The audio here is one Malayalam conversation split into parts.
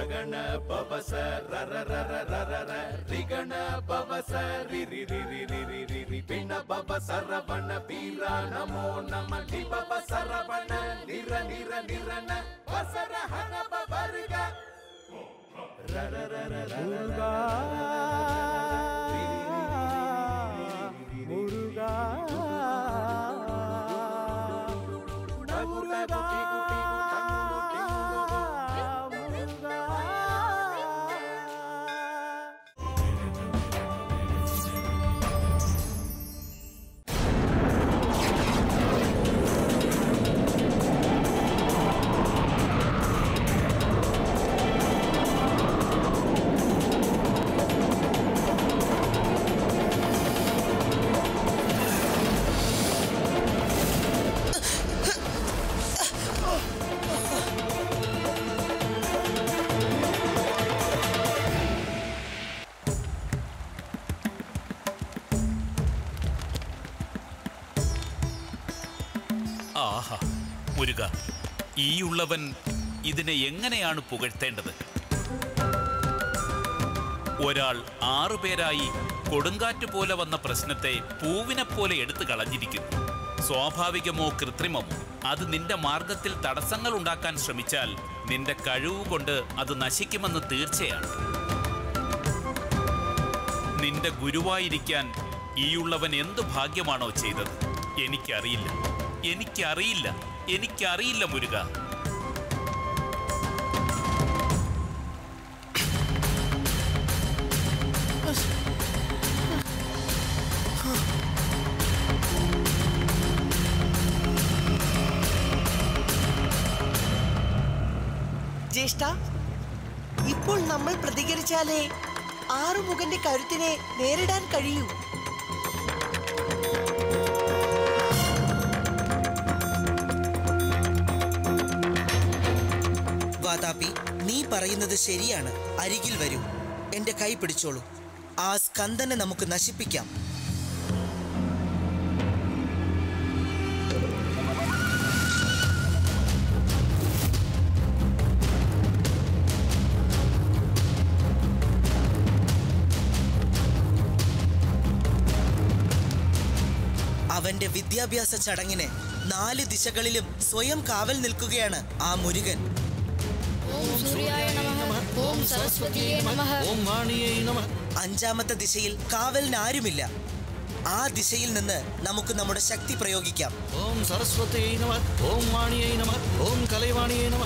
ರಗಣ ಪವಸ ರರ ರರ ರರ ರ ರಿಗಣ ಪವಸ ರಿ ರಿ ರಿ ರಿ ರಿ ರಿ ರಿ ರಿ ಪಿಣ ಪವ ಸರವಣ ಪೀರ ನಮೋ ನಮ ಲಿ ಪವ ಸರವಣ ನಿರ ನಿರ ನಿರನ ವಸರ ಹನ ಪವರ್ಗ ರರ ರರ ರರ முருகா முருகா முருகா முருகா ആഹാ മുരുക ഈയുള്ളവൻ ഇതിനെ എങ്ങനെയാണ് പുകഴ്ത്തേണ്ടത് ഒരാൾ ആറുപേരായി കൊടുങ്കാറ്റ് പോലെ വന്ന പ്രശ്നത്തെ പൂവിനെ പോലെ എടുത്തു കളഞ്ഞിരിക്കുന്നു സ്വാഭാവികമോ കൃത്രിമമോ അത് നിന്റെ മാർഗത്തിൽ തടസ്സങ്ങൾ ഉണ്ടാക്കാൻ ശ്രമിച്ചാൽ നിന്റെ കഴിവുകൊണ്ട് അത് നശിക്കുമെന്ന് തീർച്ചയാണ് നിന്റെ ഗുരുവായിരിക്കാൻ ഈയുള്ളവൻ എന്തു ഭാഗ്യമാണോ ചെയ്തത് എനിക്കറിയില്ല എനിക്കറിയില്ല എനിക്കറിയില്ല മുരുക ജ്യേഷ്ഠ ഇപ്പോൾ നമ്മൾ പ്രതികരിച്ചാലേ ആറുമുഖന്റെ കരുത്തിനെ നേരിടാൻ കഴിയൂ വാതാപി നീ പറയുന്നത് ശരിയാണ് അരികിൽ വരൂ എന്റെ കൈ പിടിച്ചോളൂ ആ സ്കന്ദനെ നമുക്ക് നശിപ്പിക്കാം അവന്റെ വിദ്യാഭ്യാസ ചടങ്ങിന് നാല് ദിശകളിലും സ്വയം കാവൽ നിൽക്കുകയാണ് ആ മുരുകൻ ഓം സൂര്യായ നമഃ ഓം സരസ്വതിയേ നമഃ ഓം വാണിയേ നമ അഞ്ചാമത്തെ ദിശയിൽ കാവലിന് ആരുമില്ല ആ ദിശയിൽ നിന്ന് നമുക്ക് നമ്മുടെ ശക്തി പ്രയോഗിക്കാം ഓം സരസ്വതേ നമ ഓം വാണിയേ നമ ഓം കലൈവാണിയേ നമ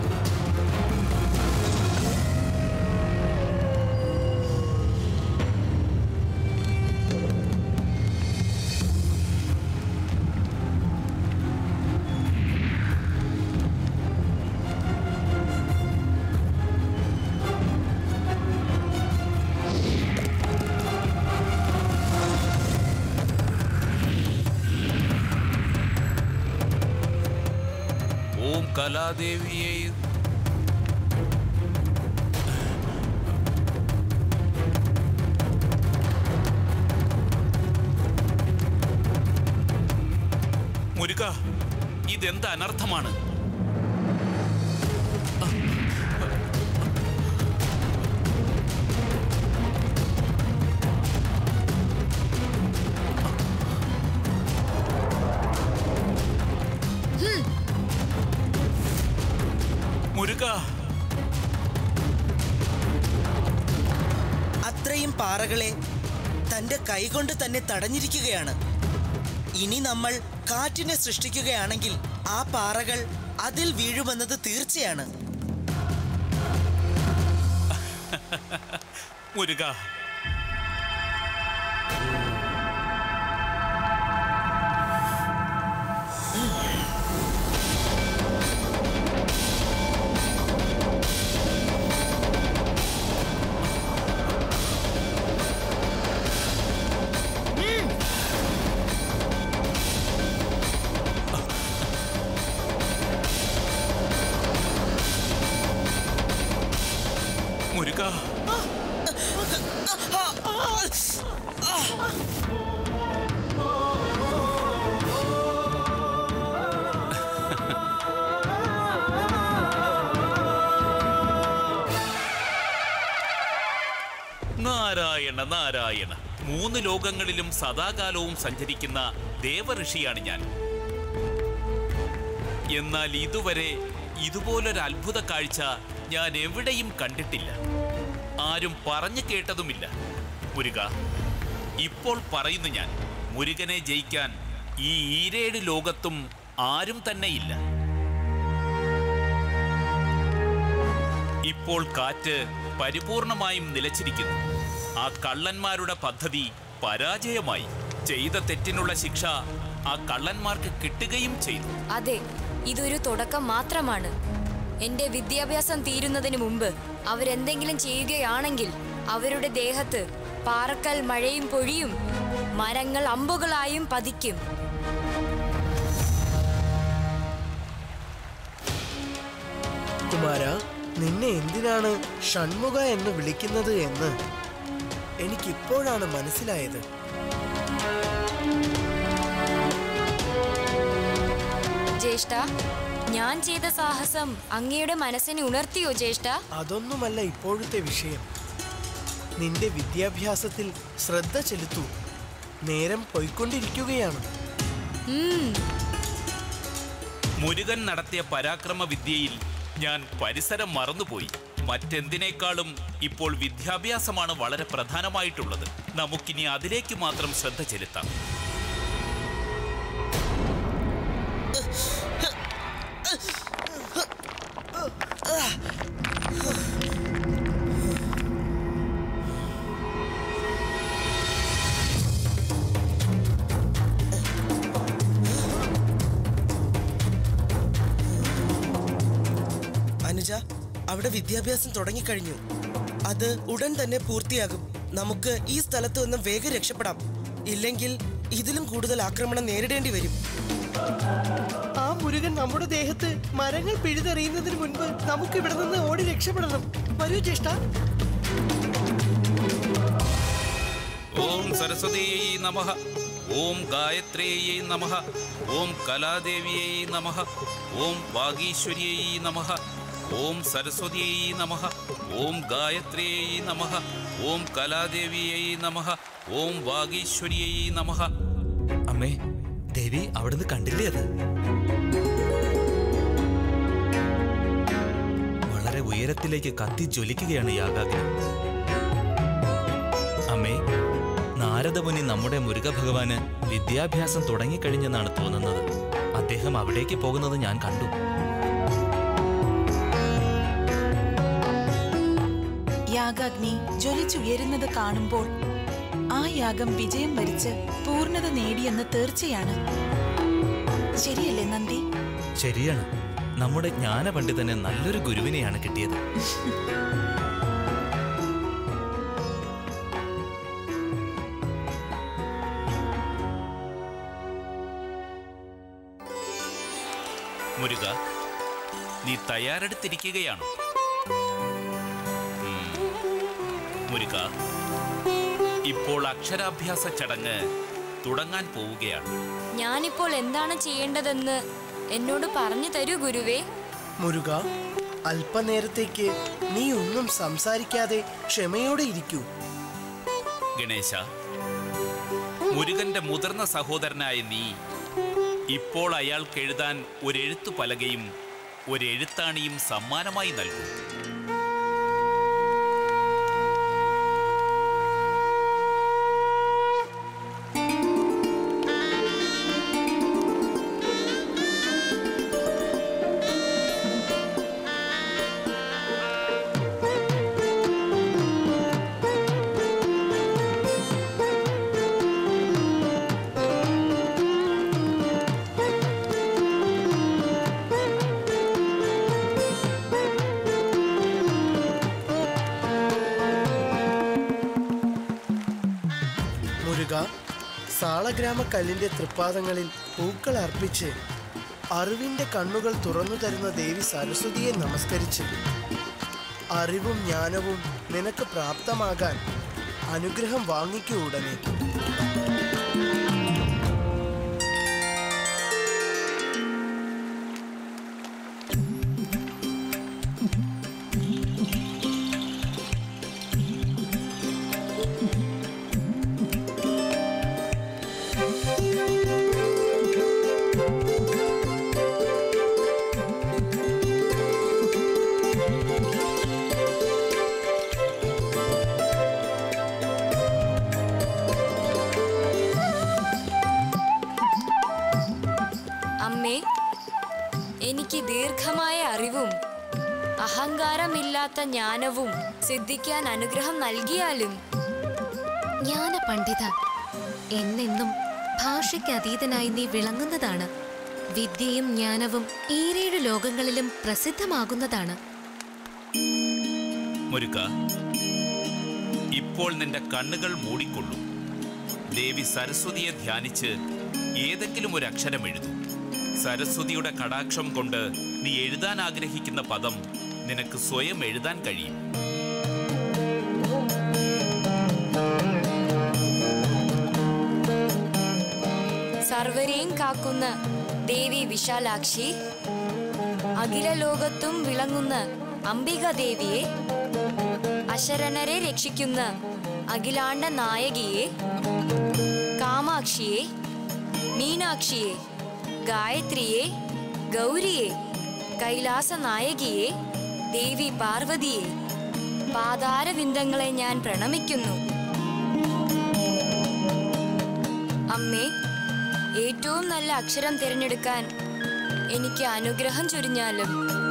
ഓം കലാദേവിയെ മുരുക ഇതെന്ത് അനർത്ഥമാണ് മുരുക അത്രയും പാറകളെ തന്റെ കൈകൊണ്ട് തന്നെ തടഞ്ഞിരിക്കുകയാണ് ഇനി നമ്മൾ കാറ്റിനെ സൃഷ്ടിക്കുകയാണെങ്കിൽ ആ പാറകൾ അതിൽ വീഴുമെന്നത് തീർച്ചയാണ് മുരുക മുരുക നാരായണ നാരായണ മൂന്ന് ലോകങ്ങളിലും സദാകാലവും സഞ്ചരിക്കുന്ന ദേവഋഷിയാണ് ഞാൻ എന്നാൽ ഇതുവരെ ഇതുപോലൊരു അത്ഭുത കാഴ്ച ഞാൻ എവിടെയും കണ്ടിട്ടില്ല ആരും പറഞ്ഞു കേട്ടതുമില്ല മുരുക ഇപ്പോൾ പറയുന്നു ഞാൻ മുരുകനെ ജയിക്കാൻ ഈ ഈരേഴ് ലോകത്തും ആരും തന്നെയില്ല ഇപ്പോൾ കാറ്റ് പരിപൂർണമായും നിലച്ചിരിക്കുന്നു ആ കള്ളന്മാരുടെ പദ്ധതി പരാജയമായി ചെയ്ത തെറ്റിനുള്ള ശിക്ഷ ആ കള്ളന്മാർക്ക് കിട്ടുകയും ചെയ്തു അതെ ഇതൊരു തുടക്കം മാത്രമാണ് എന്റെ വിദ്യാഭ്യാസം തീരുന്നതിന് മുമ്പ് അവരെന്തെങ്കിലും ചെയ്യുകയാണെങ്കിൽ അവരുടെ ദേഹത്ത് പാറക്കൽ മഴയും പൊഴിയും മരങ്ങൾ അമ്പുകളായും പതിക്കും കുമാര നിന്നെ എന്തിനാണ് ഷൺമുഖ എന്ന് വിളിക്കുന്നത് എന്ന് എനിക്കിപ്പോഴാണ് മനസ്സിലായത് ജ്യേഷ്ഠ ഞാൻ ചെയ്ത സാഹസം അങ്ങയുടെ മനസ്സിനെ ഉണർത്തിയോ ജ്യേഷ്ഠ അതൊന്നുമല്ല ഇപ്പോഴത്തെ വിഷയം നിന്റെ വിദ്യാഭ്യാസത്തിൽ ശ്രദ്ധ ചെലുത്തൂ നേരം പോയിക്കൊണ്ടിരിക്കുകയാണ് ഉം മുരുകൻ നടത്തിയ പരാക്രമ വിദ്യയിൽ ഞാൻ പരിസരം മറന്നുപോയി മറ്റെന്തിനേക്കാളും ഇപ്പോൾ വിദ്യാഭ്യാസമാണ് വളരെ പ്രധാനമായിട്ടുള്ളത് നമുക്കിനി അതിലേക്ക് മാത്രം ശ്രദ്ധ ചെലുത്താം അനുജ അവിടെ വിദ്യാഭ്യാസം തുടങ്ങിക്കഴിഞ്ഞു അത് ഉടൻ തന്നെ പൂർത്തിയാകും നമുക്ക് ഈ സ്ഥലത്ത് നിന്ന് വേഗം രക്ഷപ്പെടാം ഇല്ലെങ്കിൽ ഇതിലും കൂടുതൽ ആക്രമണം നേരിടേണ്ടി വരും ആ മുരുകൻ നമ്മുടെ ദേഹത്ത് മരങ്ങൾ പിഴുതെറിയുന്നതിന് മുൻപ് നമുക്ക് ഇവിടെ നിന്ന് ഓടി രക്ഷപ്പെടണം വരൂ ജ്യേഷ്ഠ ഓം സരസ്വതിയൈ നമഃ ഓം ഗായത്രിയൈ നമഃ ഓം കലാദേവിയൈ നമഃ ഓം വാഗീശ്വര്യൈ നമഃ ഓം സരസ്വതിയൈ നമഃ ഓം ഗായത്രിയൈ നമഃ ഓം കലാദേവിയൈ നമഃ ഓം വാഗീശ്വര്യൈ നമഃ അമ്മേ ദേവി അവിടുന്ന് കണ്ടില്ലേ അത് വളരെ ഉയരത്തിലേക്ക് കത്തി ജ്വലിക്കുകയാണ് യാഗാഗ്നി അമ്മേ നാരദമുനി നമ്മുടെ മുരുക ഭഗവാന് വിദ്യാഭ്യാസം തുടങ്ങിക്കഴിഞ്ഞെന്നാണ് തോന്നുന്നത് അദ്ദേഹം അവിടേക്ക് പോകുന്നത് ഞാൻ കണ്ടു യാഗാഗ്നി ജ്വലിച്ചുയരുന്നത് കാണുമ്പോൾ ആ യാഗം വിജയം വരിച്ച് പൂർണ്ണത നേടിയെന്ന് തീർച്ചയാണ് ശരിയല്ലേ നന്ദി ശരിയാണ് നമ്മുടെ ജ്ഞാനപണ്ഡിതന് നല്ലൊരു ഗുരുവിനെയാണ് കിട്ടിയത് മുരുക നീ തയ്യാറെടുത്തിരിക്കുകയാണോ ഉം. മുരുക ഇപ്പോൾ അക്ഷരാഭ്യാസ ചടങ്ങ് തുടങ്ങാൻ പോവുകയാണ് ഞാനിപ്പോൾ എന്താണ് ചെയ്യേണ്ടതെന്ന് എന്നോട് പറഞ്ഞു തരൂ ഗുരുവേ മുരുക അല്പനേരത്തേക്ക് നീ ഒന്നും സംസാരിക്കാതെ ക്ഷമയോടെ ഇരിക്കൂ ഗണേശ മുരുകന്റെ മുതിർന്ന സഹോദരനായ നീ ഇപ്പോൾ അയാൾക്ക് എഴുതാൻ ഒരെഴുത്തു പലകയും ഒരെഴുത്താണിയും സമ്മാനമായി നൽകും മുരുക സാളഗ്രാമ കല്ലിന്റെ തൃപ്പാദങ്ങളിൽ പൂക്കൾ അർപ്പിച്ച് അറിവിന്റെ കണ്ണുകൾ തുറന്നു തരുന്ന ദേവി സരസ്വതിയെ നമസ്കരിച്ച് അറിവും ജ്ഞാനവും നിനക്ക് പ്രാപ്തമാകാൻ അനുഗ്രഹം വാങ്ങിക്കൂ ഉടനെ അഹങ്കാരമില്ലാത്ത ജ്ഞാനവും സിദ്ധിക്കാൻ അനുഗ്രഹം നൽകിയാലും ജ്ഞാന പണ്ഡിത എന്നെന്നും ഭാഷയ്ക്ക് അതീതനായി നീ വിളങ്ങുന്നതാണ് വിദ്യയും ജ്ഞാനവും ഈരേഴ് ലോകങ്ങളിലും പ്രസിദ്ധമാകുന്നതാണ് മുരുക ഇപ്പോൾ നിന്റെ കണ്ണുകൾ മൂടിക്കൊള്ളൂ ദേവി സരസ്വതിയെ ധ്യാനിച്ച് ഏതെങ്കിലും ഒരു അക്ഷരം എഴുതൂ സരസ്വതിയുടെ കടാക്ഷം കൊണ്ട് നീ എഴുതാൻ ആഗ്രഹിക്കുന്ന പദം നിനക്ക് സ്വയം എഴുതാൻ കഴിയും സർവരെയും കാക്കുന്ന ദേവി വിശാലാക്ഷി അഖില ലോകത്തും വിളങ്ങുന്ന അംബിക ദേവിയെ അശരണരെ രക്ഷിക്കുന്ന അഖിലാണ്ട നായകിയെ കാമാക്ഷിയെ മീനാക്ഷിയെ ഗായത്രിയെ ഗൗരിയെ കൈലാസ നായകിയെ ദേവി പാർവതിയെ പാതാരവിന്ദങ്ങളെ ഞാൻ പ്രണമിക്കുന്നു അമ്മേ ഏറ്റവും നല്ല അക്ഷരം തിരഞ്ഞെടുക്കാൻ എനിക്ക് അനുഗ്രഹം ചൊരിഞ്ഞാലും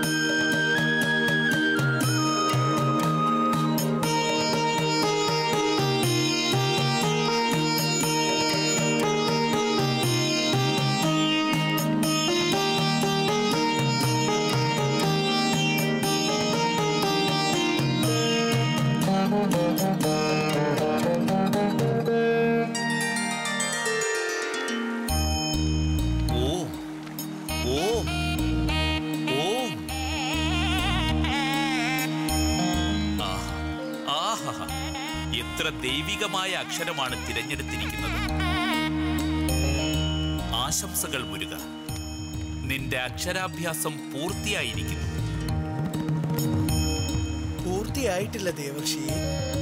ഓം ഓം ഓം ആഹാ, ആഹാ എത്ര ദൈവികമായ അക്ഷരമാണ് തിരഞ്ഞെടുത്തിരിക്കുന്നത് ആശംസകൾ മുരുക നിന്റെ അക്ഷരാഭ്യാസം പൂർത്തിയായിരിക്കുന്നു പൂർത്തിയായിട്ടില്ല ദേവർഷിയെ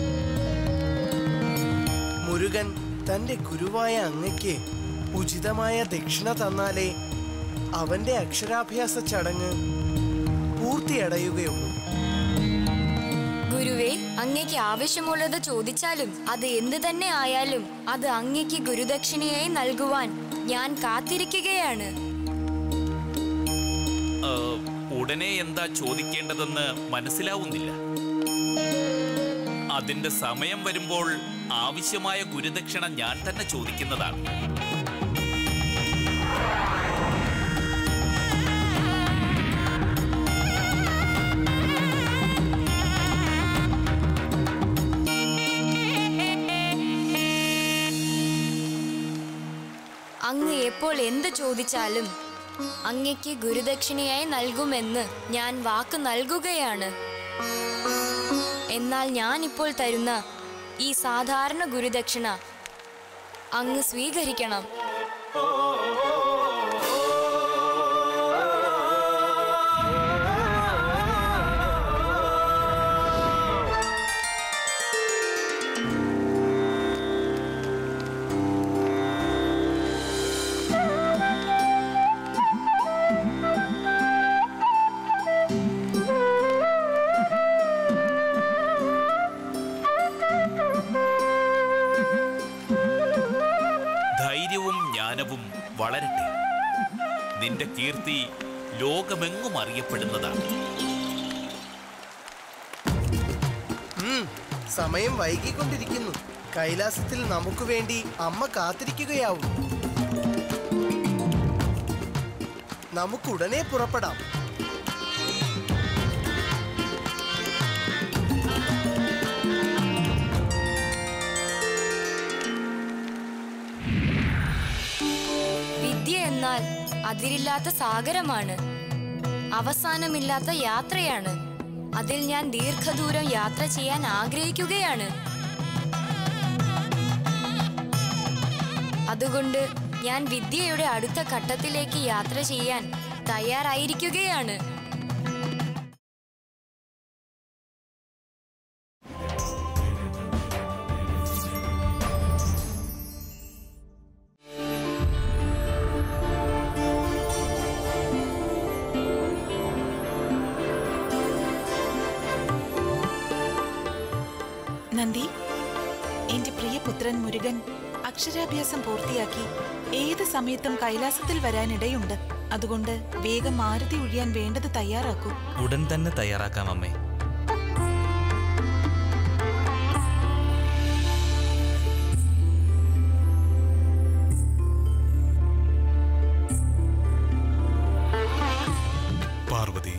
മുരുകൻ തന്റെ ഗുരുവായ അങ്ങയ്ക്ക് ഉചിതമായ ദക്ഷിണ തന്നാലേ അവന്റെ അക്ഷരാഭ്യാസ ചടങ്ങ് പൂർത്തിയടയുകയുള്ളൂ ഗുരുവേ അങ്ങയ്ക്ക് ആവശ്യമുള്ളത് ചോദിച്ചാലും അത് എന്ത് തന്നെ ആയാലും അത് അങ്ങയ്ക്ക് ഗുരുദക്ഷിണയായി നൽകുവാൻ ഞാൻ കാത്തിരിക്കുകയാണ് ആ, ഉടനെ എന്താ ചോദിക്കേണ്ടതെന്ന് മനസ്സിലാവുന്നില്ല അതിന്റെ സമയം വരുമ്പോൾ ആവശ്യമായ ഗുരുദക്ഷിണ ഞാൻ തന്നെ ചോദിക്കുന്നതാണ് അങ്ങ് എപ്പോൾ എന്ത് ചോദിച്ചാലും അങ്ങയ്ക്ക് ഗുരുദക്ഷിണയായി നൽകുമെന്ന് ഞാൻ വാക്ക് നൽകുകയാണ് എന്നാൽ ഞാൻ ഇപ്പോൾ തരുന്ന ഈ സാധാരണ ഗുരുദക്ഷിണ അങ്ങ് സ്വീകരിക്കണം ധൈര്യവും ജ്ഞാനവും വളരട്ടെ നിന്റെ കീർത്തി ലോകമെങ്ങും അറിയപ്പെടുന്നതാണ് ഉം, സമയം വൈകിക്കൊണ്ടിരിക്കുന്നു കൈലാസത്തിൽ നമുക്ക് വേണ്ടി അമ്മ കാത്തിരിക്കുകയാവും നമുക്കുടനെ പുറപ്പെടാം വിദ്യ എന്നാൽ അതിരില്ലാത്ത സാഗരമാണ് അവസാനമില്ലാത്ത യാത്രയാണ് അതിൽ ഞാൻ ദീർഘദൂരം യാത്ര ചെയ്യാൻ ആഗ്രഹിക്കുകയാണ് അതുകൊണ്ട് ഞാൻ വിദ്യയുടെ അടുത്ത ഘട്ടത്തിലേക്ക് യാത്ര ചെയ്യാൻ തയ്യാറായിരിക്കുകയാണ് നന്ദി എന്റെ പ്രിയപുത്രൻ മുരുകൻ അക്ഷരാഭ്യാസം പൂർത്തിയാക്കി ഏത് സമയത്തും കൈലാസത്തിൽ വരാനിടയുണ്ട് അതുകൊണ്ട് വേഗം മാരുതി ഒഴിയാൻ വേണ്ടത് തയ്യാറാക്കൂ ഉടൻ തന്നെ തയ്യാറാക്കാം അമ്മേ പാർവതി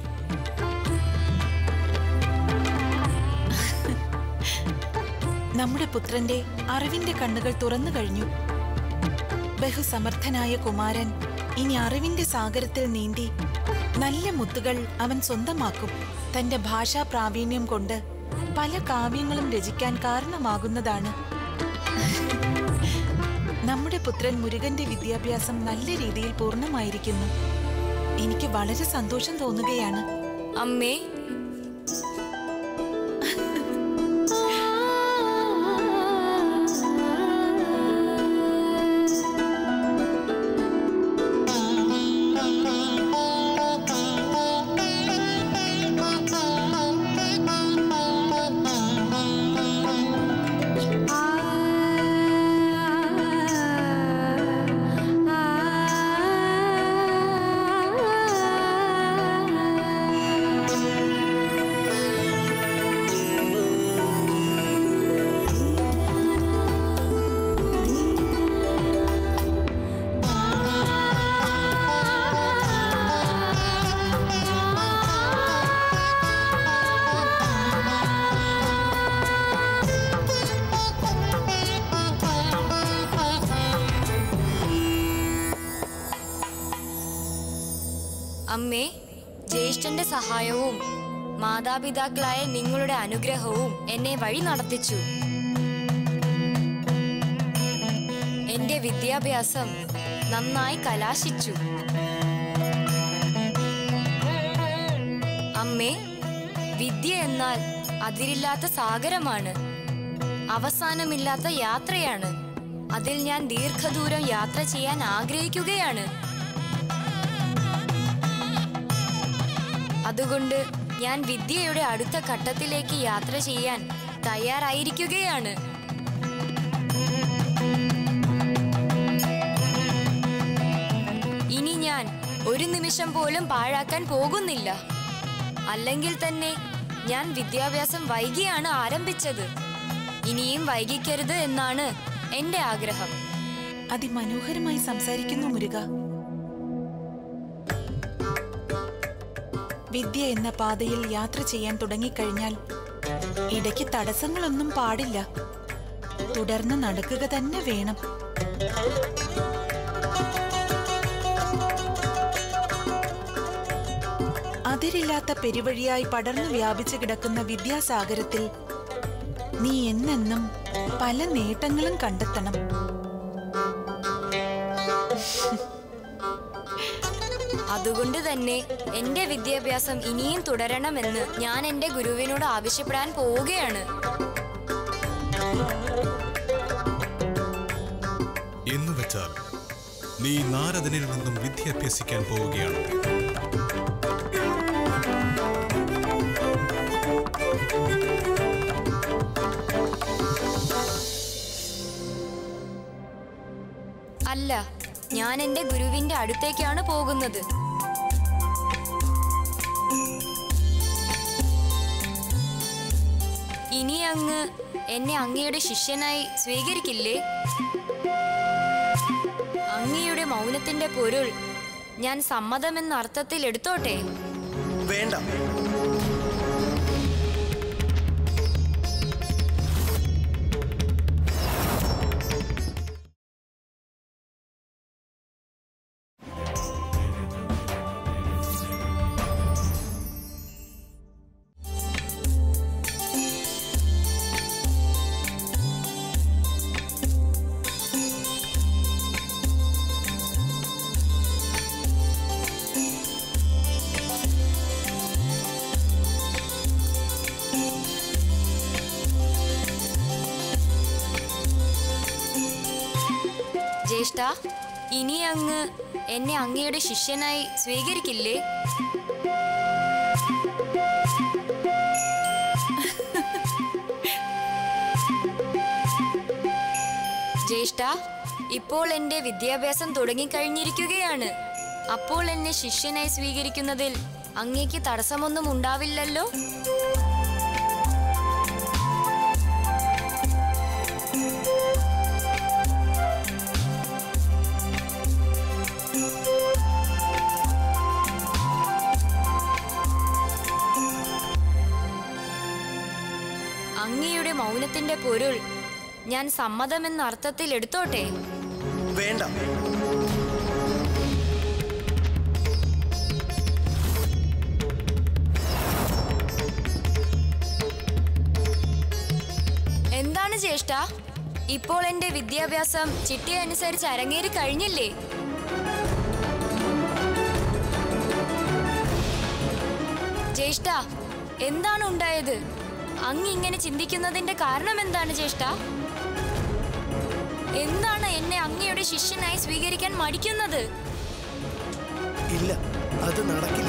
നമ്മുടെ പുത്രന്റെ അറിവിന്റെ കണ്ണുകൾ തുറന്നു കഴിഞ്ഞു ബഹുസമർത്ഥനായ കുമാരൻ ഇനി അറിവിന്റെ സാഗരത്തിൽ നീന്തി നല്ല മുത്തുകൾ അവൻ സ്വന്തമാക്കും തന്റെ ഭാഷാ പ്രാവീണ്യം കൊണ്ട് പല കാവ്യങ്ങളും രചിക്കാൻ കാരണമാകുന്നതാണ് നമ്മുടെ പുത്രൻ മുരുകന്റെ വിദ്യാഭ്യാസം നല്ല രീതിയിൽ പൂർണ്ണമായിരിക്കുന്നു എനിക്ക് വളരെ സന്തോഷം തോന്നുകയാണ് അമ്മേ അമ്മേ ജ്യേഷ്ഠന്റെ സഹായവും മാതാപിതാക്കളായ നിങ്ങളുടെ അനുഗ്രഹവും എന്നെ വഴി നടത്തിച്ചു എന്റെ വിദ്യാഭ്യാസം നന്നായി കലാശിച്ചു അമ്മേ വിദ്യ എന്നാൽ അതിരില്ലാത്ത സാഗരമാണ് അവസാനമില്ലാത്ത യാത്രയാണ് അതിൽ ഞാൻ ദീർഘദൂരം യാത്ര ചെയ്യാൻ ആഗ്രഹിക്കുകയാണ് അതുകൊണ്ട് ഞാൻ വിദ്യയുടെ അടുത്ത ഘട്ടത്തിലേക്ക് യാത്ര ചെയ്യാൻ തയ്യാറായിരിക്കുകയാണ് ഇനി ഞാൻ ഒരു നിമിഷം പോലും പാഴാക്കാൻ പോകുന്നില്ല അല്ലെങ്കിൽ തന്നെ ഞാൻ വിദ്യാഭ്യാസം വൈകിയാണ് ആരംഭിച്ചത് ഇനിയും വൈകിക്കരുത് എന്നാണ് എന്റെ ആഗ്രഹം അതിമനോഹരമായി സംസാരിക്കുന്നു മുരുക വിദ്യ എന്ന പാതയിൽ യാത്ര ചെയ്യാൻ തുടങ്ങിക്കഴിഞ്ഞാൽ ഇടയ്ക്ക് തടസ്സങ്ങളൊന്നും പാടില്ല തുടർന്ന് നടക്കുക തന്നെ വേണം അതിരില്ലാത്ത പെരുവഴിയായി പടർന്നു വ്യാപിച്ചു കിടക്കുന്ന വിദ്യാസാഗരത്തിൽ നീ എന്നെന്നും പല നേട്ടങ്ങളും കണ്ടെത്തണം അതുകൊണ്ട് തന്നെ എന്റെ വിദ്യാഭ്യാസം ഇനിയും തുടരണമെന്ന് ഞാൻ എന്റെ ഗുരുവിനോട് ആവശ്യപ്പെടാൻ പോവുകയാണ് എന്ന് വെച്ചാൽ നീ നാരദനിൽ നിന്നും വിദ്യ അഭ്യസിക്കാൻ പോവുകയാണ് അല്ല ഞാൻ എന്റെ ഗുരുവിന്റെ അടുത്തേക്കാണ് പോകുന്നത് ഇനി അങ്ങ് എന്നെ അങ്ങയുടെ ശിഷ്യനായി സ്വീകരിക്കില്ലേ അങ്ങയുടെ മൗനത്തിന്റെ പൊരുൾ ഞാൻ സമ്മതമെന്ന അർത്ഥത്തിൽ എടുത്തോട്ടെ വേണ്ട ജ്യേഷ്ഠ ഇനി അങ്ങ് എന്നെ അങ്ങയുടെ ശിഷ്യനായി സ്വീകരിക്കില്ലേ ജ്യേഷ്ഠ ഇപ്പോൾ എന്റെ വിദ്യാഭ്യാസം തുടങ്ങിക്കഴിഞ്ഞിരിക്കുകയാണ് അപ്പോൾ എന്നെ ശിഷ്യനായി സ്വീകരിക്കുന്നതിൽ അങ്ങേക്ക് തടസ്സമൊന്നും ഉണ്ടാവില്ലല്ലോ അങ്ങയുടെ മൗനത്തിന്റെ പൊരുൾ ഞാൻ സമ്മതമെന്ന അർത്ഥത്തിൽ എടുത്തോട്ടെ വേണ്ട എന്താണ് ജ്യേഷ്ഠ ഇപ്പോൾ എന്റെ വിദ്യാഭ്യാസം ചിട്ടി അനുസരിച്ച് അരങ്ങേറി കഴിഞ്ഞില്ലേ ജ്യേഷ്ഠ എന്താണ് ഉണ്ടായത് അങ്ങ് ഇങ്ങനെ ചിന്തിക്കുന്നതിന്റെ കാരണം എന്താണ് ജ്യേഷ്ഠ എന്താണ് എന്നെ അങ്ങയുടെ ശിഷ്യനായി സ്വീകരിക്കാൻ മടിക്കുന്നത് ഇല്ല അത് നടക്കില്ല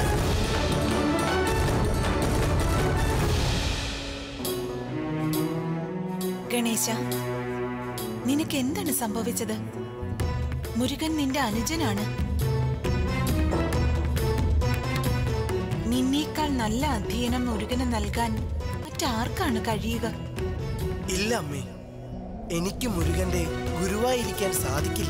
ഗണേശ നിനക്ക് എന്താണ് സംഭവിച്ചത് മുരുകൻ നിന്റെ അനുജനാണ് നിന്നേക്കാൾ നല്ല അധ്യയനം മുരുകന് നൽകാൻ മറ്റാർക്കാണ് കഴിയുക ഇല്ല അമ്മേ എനിക്ക് മുരുകന്റെ ഗുരുവായിരിക്കാൻ സാധിക്കില്ല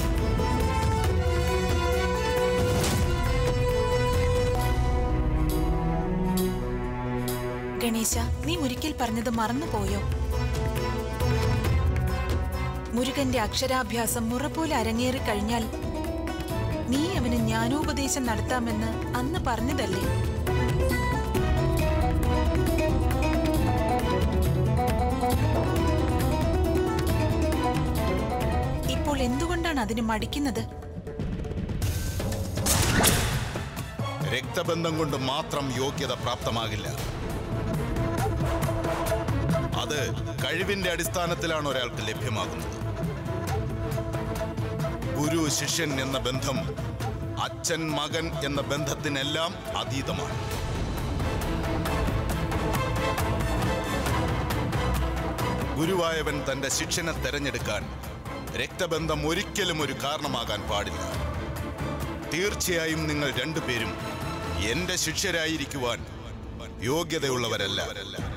ഗണേശ നീ ഒരിക്കൽ പറഞ്ഞത് മറന്നുപോയോ മുരുകന്റെ അക്ഷരാഭ്യാസം മുറ പോലെ അരങ്ങേറി കഴിഞ്ഞാൽ നീ അവന് ജ്ഞാനോപദേശം നടത്താമെന്ന് അന്ന് പറഞ്ഞതല്ലേ ഇപ്പോൾ എന്തുകൊണ്ടാണ് അതിന് മടിക്കുന്നത് രക്തബന്ധം കൊണ്ട് മാത്രം യോഗ്യത പ്രാപ്തമാകില്ല അത് കഴിവിന്റെ അടിസ്ഥാനത്തിലാണ് ഒരാൾക്ക് ലഭ്യമാകുന്നത് ഗുരു ശിഷ്യൻ എന്ന ബന്ധം അച്ഛൻ മകൻ എന്ന ബന്ധത്തിനെല്ലാം അതീതമാണ് ഗുരുവായവൻ തന്റെ ശിഷ്യനെ തെരഞ്ഞെടുക്കാൻ രക്തബന്ധം ഒരിക്കലും ഒരു കാരണമാകാൻ പാടില്ല തീർച്ചയായും നിങ്ങൾ രണ്ടുപേരും എന്റെ ശിഷ്യരായിരിക്കുവാൻ യോഗ്യതയുള്ളവരല്ല